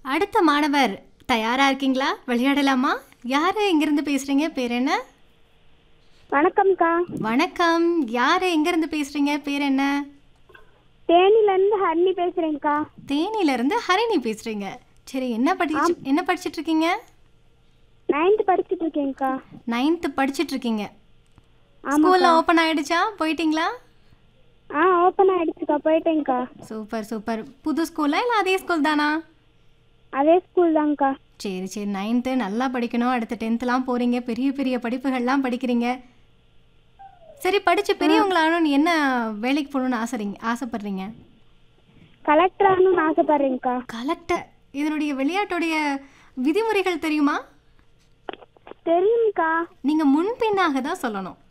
அடுத்த மாணவர் தயாரா இருக்கீங்களா விளையாடலாமா யாரு எங்கிருந்து பேசுறீங்க பேர் என்ன வணக்கம்க்கா வணக்கம் யாரு எங்கிருந்து பேசுறீங்க பேர் என்ன தேனிலேருந்து ஹர்னி பேசுகிறேங்க்கா தேனில இருந்து ஹரிணி பேசுறீங்க சரி என்ன படிச்சு என்ன படிச்சிட்டு இருக்கீங்க நைன்த்து படிச்சுட்டு இருக்கேங்க்கா நைன்த்து படிச்சிட்டு இருக்கீங்க ஸ்கூல்ல ஓப்பன் ஆயிடுச்சா போயிட்டீங்களா ஆ ஓப்பன் ஆகிடுச்சுக்கா போயிட்டேங்க்கா சூப்பர் சூப்பர் புது ஸ்கூலா இல்லை அதே ஸ்கூல் தானா அதே ஸ்கூல் தாங்க்கா சரி சரி நைன்த்து நல்லா படிக்கணும் அடுத்து டென்த்லாம் போகிறீங்க பெரிய பெரிய படிப்புகள்லாம் படிக்கிறீங்க சரி படித்து பெரியவங்களானும் என்ன வேலைக்கு போகணுன்னு ஆசைறீங்க ஆசைப்படுறீங்க கலெக்டர் ஆகணும்னு ஆசைப்பட்றேங்க்கா கலெக்டர் இதனுடைய விளையாட்டுடைய விதிமுறைகள் தெரியுமா தெரியும்க்கா நீங்கள் முன்பின்னாக தான் சொல்லணும்